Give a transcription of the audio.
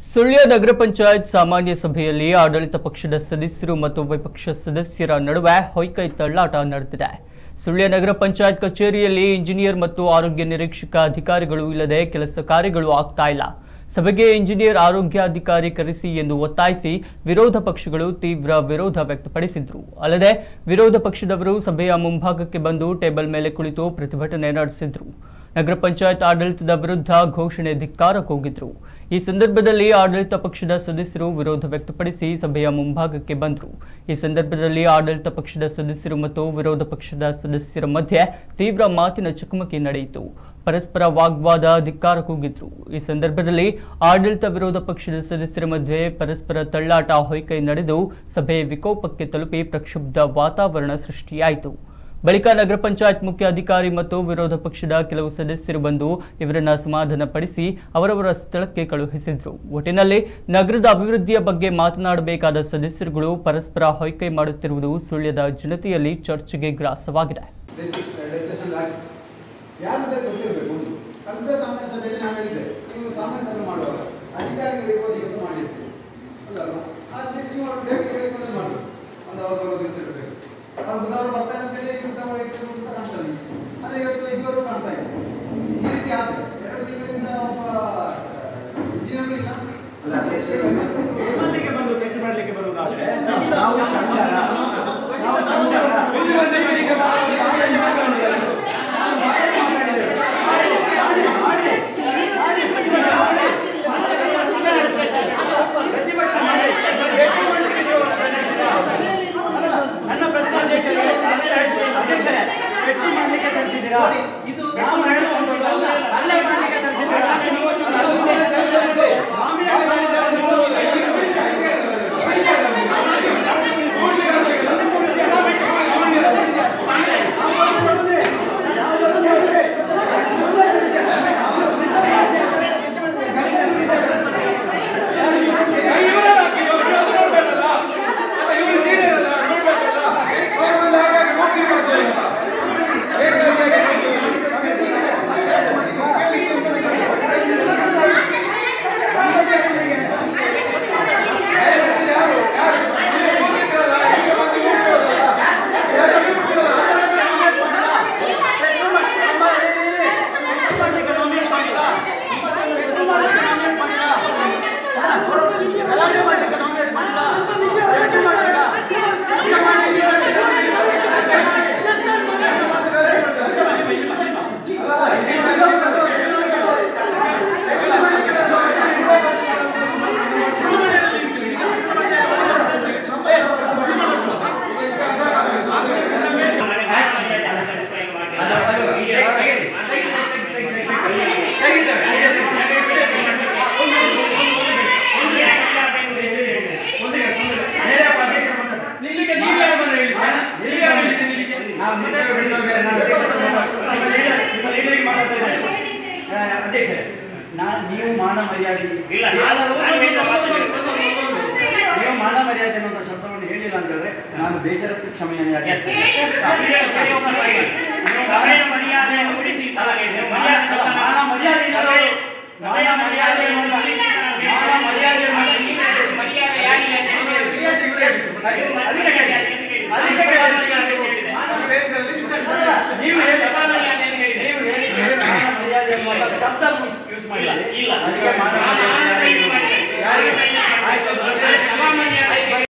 ಸುಳ್ಯ ನಗರ ಪಂಚಾಯತ್ ಸಾಮಾನ್ಯ ಸಭೆಯಲ್ಲಿ ಆಡಳಿತ ಪಕ್ಷದ ಸದಸ್ಯರು ಮತ್ತು ವಿಪಕ್ಷ ಸದಸ್ಯರ ನಡುವೆ ಹೊಯ್ಕೈ ತಳ್ಳಾಟ ನಡೆದಿದೆ ಸುಳ್ಯ ನಗರ ಪಂಚಾಯತ್ ಕಚೇರಿಯಲ್ಲಿ ಇಂಜಿನಿಯರ್ ಮತ್ತು ಆರೋಗ್ಯ ನಿರೀಕ್ಷಕ ಅಧಿಕಾರಿಗಳು ಇಲ್ಲದೆ ಕೆಲಸ ಕಾರ್ಯಗಳು ಆಗ್ತಾ ಇಲ್ಲ ಸಭೆಗೆ ಇಂಜಿನಿಯರ್ ಆರೋಗ್ಯಾಧಿಕಾರಿ ಕರೆಸಿ ಎಂದು ಒತ್ತಾಯಿಸಿ ವಿರೋಧ ಪಕ್ಷಗಳು ತೀವ್ರ ವಿರೋಧ ವ್ಯಕ್ತಪಡಿಸಿದ್ರು ಅಲ್ಲದೆ ವಿರೋಧ ಪಕ್ಷದವರು ಸಭೆಯ ಮುಂಭಾಗಕ್ಕೆ ಬಂದು ಟೇಬಲ್ ಮೇಲೆ ಕುಳಿತು ಪ್ರತಿಭಟನೆ ನಡೆಸಿದ್ರು ನಗರ ಪಂಚಾಯತ್ ಆಡಳಿತದ ವಿರುದ್ಧ ಘೋಷಣೆ ಧಿಕ್ಕಾರ ಕೂಗಿದ್ರು ಈ ಸಂದರ್ಭದಲ್ಲಿ ಆಡಳಿತ ಪಕ್ಷದ ಸದಸ್ಯರು ವಿರೋಧ ವ್ಯಕ್ತಪಡಿಸಿ ಸಭೆಯ ಮುಂಭಾಗಕ್ಕೆ ಬಂದರು ಈ ಸಂದರ್ಭದಲ್ಲಿ ಆಡಳಿತ ಪಕ್ಷದ ಸದಸ್ಯರು ಮತ್ತು ವಿರೋಧ ಪಕ್ಷದ ಸದಸ್ಯರ ಮಧ್ಯೆ ತೀವ್ರ ಮಾತಿನ ಚಕಮಕಿ ನಡೆಯಿತು ಪರಸ್ಪರ ವಾಗ್ವಾದ ಧಿಕ್ಕಾರ ಕೂಗಿದ್ರು ಈ ಸಂದರ್ಭದಲ್ಲಿ ಆಡಳಿತ ವಿರೋಧ ಪಕ್ಷದ ಸದಸ್ಯರ ಮಧ್ಯೆ ಪರಸ್ಪರ ತಳ್ಳಾಟ ಹೊಯ್ಕೈ ನಡೆದು ಸಭೆ ವಿಕೋಪಕ್ಕೆ ತಲುಪಿ ಪ್ರಕ್ಷುಬ್ಧ ವಾತಾವರಣ ಸೃಷ್ಟಿಯಾಯಿತು ಬಳಿಕ ನಗರ ಪಂಚಾಯತ್ ಮುಖ್ಯ ಅಧಿಕಾರಿ ಮತ್ತು ವಿರೋಧ ಪಕ್ಷದ ಕೆಲವು ಸದಸ್ಯರು ಬಂದು ಇವರನ್ನ ಸಮಾಧಾನಪಡಿಸಿ ಅವರವರ ಸ್ಥಳಕ್ಕೆ ಕಳುಹಿಸಿದ್ರು ಒಟ್ಟಿನಲ್ಲಿ ನಗರದ ಅಭಿವೃದ್ಧಿಯ ಬಗ್ಗೆ ಮಾತನಾಡಬೇಕಾದ ಸದಸ್ಯರುಗಳು ಪರಸ್ಪರ ಹೊಯ್ಕೈ ಮಾಡುತ್ತಿರುವುದು ಸುಳ್ಯದ ಜನತೆಯಲ್ಲಿ ಚರ್ಚೆಗೆ ಗ್ರಾಸವಾಗಿದೆ ಡೆಲಿಗೇಷನ್ ಆಗಿ ಯಾರಂದ್ರೆ ಗೊತ್ತಿರಬೇಕು ಒಂದು ಕಳೆದ ಸಾಮಾನ್ಯ ಸಭೆಯಲ್ಲಿ ನಾನು ಹೇಳಿದ್ದೆ ನೀವು ಸಾಮಾನ್ಯ ಸಭೆ ಮಾಡುವಾಗ ಅಧಿಕಾರಿಗಳು ಇರುವ ದಿವಸ ಮಾಡಿರ್ತೀವಿ ಅಲ್ಲಲ್ವಾ ಆದರೆ ನೀವು ಅವ್ರ ಡೇಟ್ ಹೇಳಿಕೊಂಡೇ ಮಾಡಿ ಒಂದು ಅವ್ರು ಬರೋ ದಿವಸ ಇರಬೇಕು ಅವ್ರು ಬುಧವಾರ ಬರ್ತಾರೆ ಅಂತೇಳಿ ಬುಧವಾರ ಇಟ್ಟು ಅಂತ ಕಾಣ್ತಾರೆ ಆದರೆ ಇವತ್ತು ಇಬ್ಬರು ಕಾಣ್ತಾ ಇದೆ ಈ ರೀತಿ ಆದರೆ ಎರಡು ತಿಂಗಳಿಂದ ಒಬ್ಬ ಇಂಜಿನಿಯರ್ ಇಲ್ಲ ಮಾಡಲಿಕ್ಕೆ ಬಂದು ತೆಗೆದು ಮಾಡಲಿಕ್ಕೆ ಬರುವುದಾದ್ರೆ ನಾವು ಸಂಘರ ನಾವು ಸಂಘರ ನನ್ನ ಪ್ರಶ್ನೆ ಅಧ್ಯಕ್ಷರೇ ಅಧ್ಯಕ್ಷರೇ ಪೆಟ್ಟು ಮಾಡಲಿಕ್ಕೆ ತರಿಸಿದ್ದೀರಾ ಇದು ನಾವು ಹೇಳುವುದು ಅಲ್ಲೇ ಮಾಡಲಿಕ್ಕೆ ತರಿಸಿದ್ದೀರಾ ಮಾಮಿನ ನಿಲ್ಲಿಕ್ಕೆ ನೀವು ಯಾರು ಬಂದ್ರೆ ಹೇಳಿ ನೀವು ಯಾರು ಹೇಳಿದ್ದು ನಿಲ್ಲಿಕ್ಕೆ ಅಧ್ಯಕ್ಷರೇ ನಾನು ನೀವು ಮಾನ ಮರ್ಯಾದೆ ಇಲ್ಲ, ನಾನು- ನೀವು ಮಾನ ಮರ್ಯಾದೆ ಅನ್ನೋ ಶಬ್ದವನ್ನು ಹೇಳಿಲ್ಲ ಅಂತ ಹೇಳಿದ್ರೆ ನಾನು ಬೇಸರಕ್ಕೆ ಕ್ಷಮೆಯನ್ನು ಯಾಚಿಸ್ತೇನೆ. ಸಭೆಯ ಮರ್ಯಾದೆಯನ್ನು ಉಳಿಸಿ ಮಾನ ಮರ್ಯಾದೆ ಮಾನ ಮರ್ಯಾದೆ ಅನ್ನೋದು- ಮಾನ ಮರ್ಯಾದೆ ಅನ್ನೋದು